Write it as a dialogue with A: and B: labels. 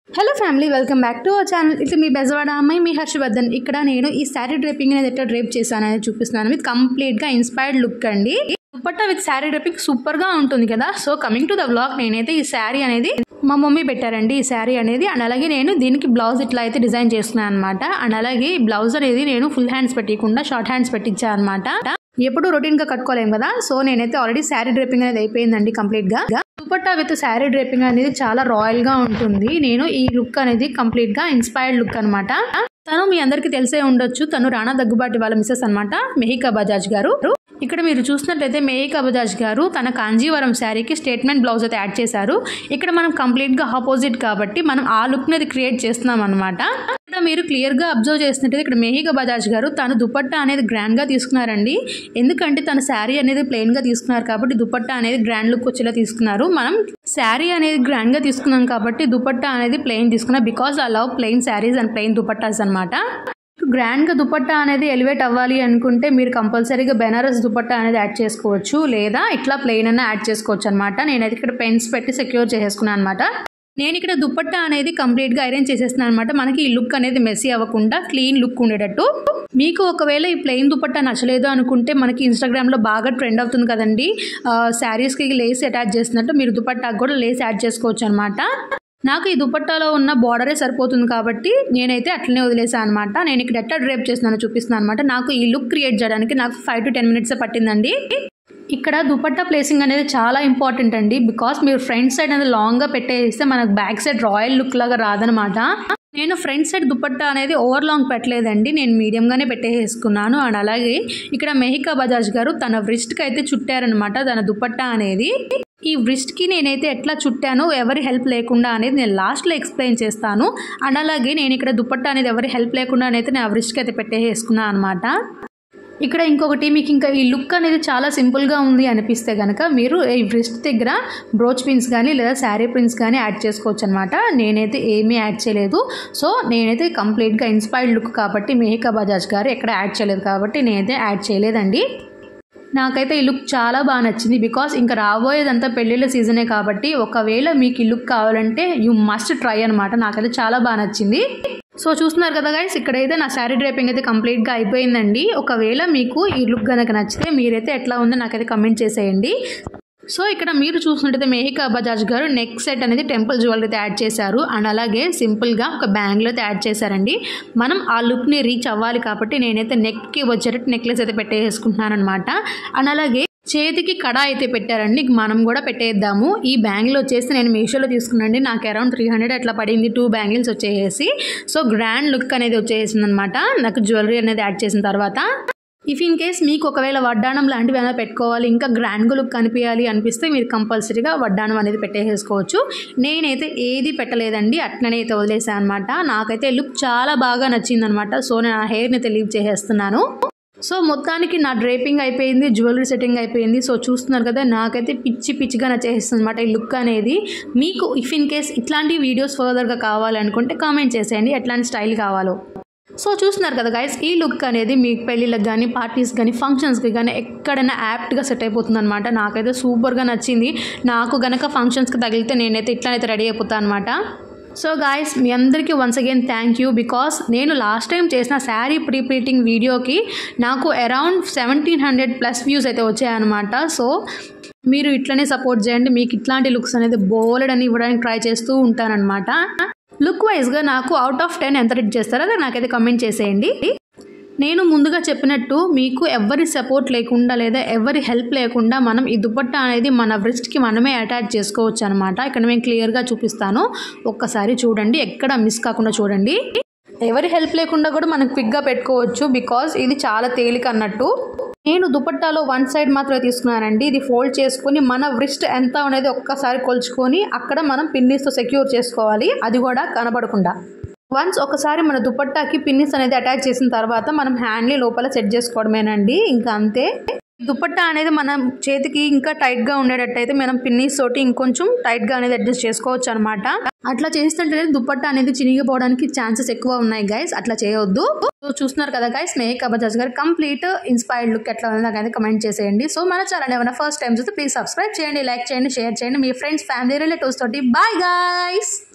A: hello family welcome back to our channel ఇట్లా మీ బెజవాడ అమ్మాయి మీ హర్షవర్ధన్ ఇక్కడ నేను ఈ శారీ డ్రేపింగ్ అనేది ఎట్లా డ్రేప్ చేశాను అనేది చూపిస్తున్నాను విత్ కంప్లీట్గా ఇన్స్పైర్డ్ లుక్ అండి దుపట్టా విత్ శారీ డ్రేపింగ్ సూపర్గా ఉంటుంది కదా so coming to the blog నేనైతే ఈ శారీ అనేది మా మమ్మీ పెట్టారండి ఈ శారీ అనేది అండ్ అలాగే నేను దీనికి బ్లౌజ్ ఇట్లా అయితే డిజైన్ చేస్తున్నాను అనమాట అండ్ అలాగే ఈ బ్లౌజ్ అనేది నేను ఫుల్ హ్యాండ్స్ పెట్టకుండా షార్ట్ హ్యాండ్స్ పెట్టించాను అనమాట ఎప్పుడు రొటీన్ గా కట్టుకోలేం కదా సో నేనైతే ఆల్రెడీ శారీ డ్రేపింగ్ అనేది అయిపోయిందండి కంప్లీట్ గా దుపట్టా విత్ శారీ డ్రేపింగ్ అనేది చాలా రాయల్ గా ఉంటుంది నేను ఈ లుక్ అనేది కంప్లీట్ గా ఇన్స్పైర్డ్ లుక్ అనమాట తను మీ అందరికీ తెలిసే ఉండొచ్చు తను రాణా దగ్గుబాటి వాళ్ళ మిసెస్ అనమాట మెహికా బజాజ్ గారు ఇక్కడ మీరు చూసినట్లయితే మేయికా బజాజ్ గారు తన కాంజీవరం శారీకి స్టేట్మెంట్ బ్లౌజ్ అయితే యాడ్ చేశారు ఇక్కడ మనం కంప్లీట్గా ఆపోజిట్ కాబట్టి మనం ఆ లుక్ అనేది క్రియేట్ చేస్తున్నాం అనమాట ఇక్కడ మీరు క్లియర్గా అబ్జర్వ్ చేసినట్టయితే ఇక్కడ మేహికా బజాజ్ గారు తను దుపట్టా అనేది గ్రాండ్గా తీసుకున్నారండి ఎందుకంటే తన శారీ అనేది ప్లెయిన్గా తీసుకున్నారు కాబట్టి దుపట్టా అనేది గ్రాండ్ లుక్ వచ్చేలా తీసుకున్నారు మనం శారీ అనేది గ్రాండ్గా తీసుకున్నాం కాబట్టి దుపట్టా అనేది ప్లెయిన్ తీసుకున్నాం because I love plain saris and plain dupattas అనమాట గ్రాండ్గా దుపట్టా అనేది ఎలివేట్ అవ్వాలి అనుకుంటే మీరు కంపల్సరీగా బెనారస్ దుపట్టా అనేది యాడ్ చేసుకోవచ్చు లేదా ఇట్లా ప్లెయిన్ అన్న యాడ్ చేసుకోవచ్చు అనమాట నేనైతే ఇక్కడ పెన్స్ పెట్టి సెక్యూర్ చేసేసుకున్నాను అనమాట నేను ఇక్కడ దుపట్టా అనేది కంప్లీట్గా ఐరన్ చేసేస్తున్నాను అనమాట మనకి ఈ లుక్ అనేది మెస్సీ అవ్వకుండా క్లీన్ లుక్ ఉండేటట్టు మీకు ఒకవేళ ఈ ప్లెయిన్ దుపట్టా నచ్చలేదు అనుకుంటే మనకి ఇన్స్టాగ్రామ్లో బాగా ట్రెండ్ అవుతుంది కదండి శారీస్కి లేస్ అటాచ్ చేసినట్టు మీరు దుపట్టాకు కూడా లేస్ యాడ్ చేసుకోవచ్చు అనమాట నాకు ఈ దుపట్టాలో ఉన్న బార్డరే సరిపోతుంది కాబట్టి నేనైతే అట్లనే వదిలేసాను అనమాట నేను ఇక్కడ ఎట్లా డ్రేప్ చేస్తున్నానో చూపిస్తున్నాను అనమాట నాకు ఈ లుక్ క్రియేట్ చేయడానికి నాకు ఫైవ్ టు టెన్ మినిట్స్ పట్టిందండి ఇక్కడ దుపట్టా ప్లేసింగ్ అనేది చాలా ఇంపార్టెంట్ అండి బికాస్ మీరు ఫ్రంట్ సైడ్ అనేది లాంగ్గా పెట్టేస్తే మనకు బ్యాక్ సైడ్ రాయల్ లుక్ లాగా రాదనమాట నేను ఫ్రంట్ సైడ్ దుపట్టా అనేది ఓవర్ లాంగ్ పెట్టలేదండి నేను మీడియంగానే పెట్టేసుకున్నాను అండ్ అలాగే ఇక్కడ మెహికా బజాజ్ గారు తన వ్రిస్ట్కి అయితే చుట్టారనమాట తన దుపట్టా అనేది ఈ వ్రిస్ట్కి నేనైతే ఎట్లా చుట్టానో ఎవరి హెల్ప్ లేకుండా అనేది నేను లాస్ట్లో ఎక్స్ప్లెయిన్ చేస్తాను అండ్ అలాగే నేను ఇక్కడ దుపట్టా అనేది ఎవరి హెల్ప్ లేకుండా అయితే నేను ఆ వ్రిస్ట్కి అయితే పెట్టేసుకున్నాను అనమాట ఇక్కడ ఇంకొకటి మీకు ఇంకా ఈ లుక్ అనేది చాలా సింపుల్గా ఉంది అనిపిస్తే కనుక మీరు ఈ వ్రిస్ట్ దగ్గర బ్రోచ్ పిన్స్ కానీ లేదా శారీ ప్రిన్స్ కానీ యాడ్ చేసుకోవచ్చు అనమాట నేనైతే ఏమీ యాడ్ చేయలేదు సో నేనైతే కంప్లీట్గా ఇన్స్పైర్డ్ లుక్ కాబట్టి మేహికా బజాజ్ గారు ఎక్కడ యాడ్ చేయలేదు కాబట్టి నేనైతే యాడ్ చేయలేదండి నాకైతే ఈ లుక్ చాలా బాగా నచ్చింది బికాస్ ఇంకా రాబోయేదంతా పెళ్ళిళ్ళ సీజనే కాబట్టి ఒకవేళ మీకు ఈ లుక్ కావాలంటే యూ మస్ట్ ట్రై అనమాట నాకైతే చాలా బాగా నచ్చింది సో చూస్తున్నారు కదా గైస్ ఇక్కడైతే నా శారీ డ్రైపింగ్ అయితే కంప్లీట్గా అయిపోయిందండి ఒకవేళ మీకు ఈ లుక్ కనుక నచ్చితే మీరైతే ఎట్లా ఉందో నాకైతే కమెంట్ చేసేయండి సో ఇక్కడ మీరు చూసినట్టయితే మేహికా బజాజ్ గారు నెక్ సెట్ అనేది టెంపుల్ జ్యువెలరీ అయితే యాడ్ చేశారు అండ్ అలాగే సింపుల్గా ఒక బ్యాంగిల్ అయితే యాడ్ చేశారండి మనం ఆ లుక్ని రీచ్ అవ్వాలి కాబట్టి నేనైతే నెక్కి వచ్చేటట్టు నెక్లెస్ అయితే పెట్టేసుకుంటున్నాను అనమాట అండ్ అలాగే చేతికి కడ అయితే పెట్టారండి మనం కూడా పెట్టేద్దాము ఈ బ్యాంగిల్ వచ్చేసి నేను మీషోలో తీసుకున్నాండి నాకు అరౌండ్ త్రీ హండ్రెడ్ అట్లా పడింది టూ బ్యాంగిల్స్ వచ్చేసి సో గ్రాండ్ లుక్ అనేది వచ్చేసింది అనమాట నాకు జ్యువెలరీ అనేది యాడ్ చేసిన తర్వాత ఇఫ్ ఇన్ కేస్ మీకు ఒకవేళ వడ్డానం లాంటివి ఏమైనా పెట్టుకోవాలి ఇంకా గ్రాండ్గా లుక్ కనిపించాలి అనిపిస్తే మీరు కంపల్సరీగా వడ్డానం అనేది పెట్టేసుకోవచ్చు నేనైతే ఏది పెట్టలేదండి అట్లనే అయితే వదిలేసాను అనమాట నాకైతే లుక్ చాలా బాగా నచ్చిందనమాట సో నేను ఆ హెయిర్ని అయితే లీవ్ చేసేస్తున్నాను సో మొత్తానికి నా డ్రేపింగ్ అయిపోయింది జ్యువెలరీ సెట్టింగ్ అయిపోయింది సో చూస్తున్నారు కదా నాకైతే పిచ్చి పిచ్చిగా నచ్చేస్తుంది అనమాట ఈ లుక్ అనేది మీకు ఇఫ్ ఇన్ కేస్ ఇట్లాంటి వీడియోస్ ఫర్దర్గా కావాలనుకుంటే కామెంట్ చేసేయండి ఎట్లాంటి స్టైల్ కావాలో సో చూస్తున్నారు కదా గైస్ ఈ లుక్ అనేది మీ పెళ్ళిళ్ళకి కానీ పార్టీస్ కానీ ఫంక్షన్స్కి కానీ ఎక్కడైనా యాప్ట్గా సెట్ అయిపోతుంది అనమాట నాకైతే సూపర్గా నచ్చింది నాకు గనక ఫంక్షన్స్కి తగిలితే నేనైతే ఇట్లానైతే రెడీ అయిపోతాను అనమాట సో గాయస్ మీ అందరికీ once again thank you because నేను లాస్ట్ టైం చేసిన శారీ ప్రీ ప్రింటింగ్ వీడియోకి నాకు around seventeen hundred plus views అయితే వచ్చాయన్నమాట సో మీరు ఇట్లనే సపోర్ట్ చేయండి మీకు ఇట్లాంటి లుక్స్ అనేది బోలెడ్ అని ఇవ్వడానికి ట్రై చేస్తూ ఉంటానన్నమాట లుక్ వైజ్గా నాకు అవుట్ ఆఫ్ టెన్ ఎంత రిట్ చేస్తారో అది నాకైతే కమెంట్ చేసేయండి నేను ముందుగా చెప్పినట్టు మీకు ఎవరి సపోర్ట్ లేకుండా లేదా ఎవరి హెల్ప్ లేకుండా మనం ఈ దుపట్టా అనేది మన వ్రిస్ట్కి మనమే అటాచ్ చేసుకోవచ్చు అనమాట ఇక్కడ నేను క్లియర్గా చూపిస్తాను ఒక్కసారి చూడండి ఎక్కడ మిస్ కాకుండా చూడండి ఎవరి హెల్ప్ లేకుండా కూడా మనం క్విక్గా పెట్టుకోవచ్చు బికాజ్ ఇది చాలా తేలిక అన్నట్టు నేను దుపట్టాలో వన్ సైడ్ మాత్రమే తీసుకున్నానండి ఇది ఫోల్డ్ చేసుకొని మన వ్రిస్ట్ ఎంత అనేది ఒక్కసారి కొలుచుకొని అక్కడ మనం పిన్నిస్తో సెక్యూర్ చేసుకోవాలి అది కూడా కనబడకుండా వన్స్ ఒకసారి మన దుపట్టాకి పిన్నిస్ అనేది అటాచ్ చేసిన తర్వాత మనం హ్యాండ్లీ లోపల సెట్ చేసుకోవడమేనండి ఇంకా అంతే దుపట్టా అనేది మనం చేతికి ఇంకా టైట్గా ఉండేటట్టయితే మనం పిన్నీస్ తోటి ఇంకొంచెం టైట్గా అనేది అడ్జస్ట్ చేసుకోవచ్చు అనమాట అట్లా చేస్తుంటే దుపట్టా అనేది చినిగిపోవడానికి ఛాన్సెస్ ఎక్కువ ఉన్నాయి గైస్ అట్లా చేయొద్దు సో చూస్తున్నారు కదా గైస్ మేక్ బజాజ్ గారు కంప్లీట్ ఇన్స్పైర్డ్ లుక్ ఎట్లా ఉందో నాకైతే కమెంట్ చేసేయండి సో మన ఛానల్ ఏమైనా ఫస్ట్ టైం చూస్తే ప్లీజ్ సబ్స్క్రైబ్ చేయండి లైక్ చేయండి షేర్ చేయండి మీ ఫ్రెండ్స్ ఫ్యామిలీ రిలేటివ్స్ తోటి బాయ్ గైస్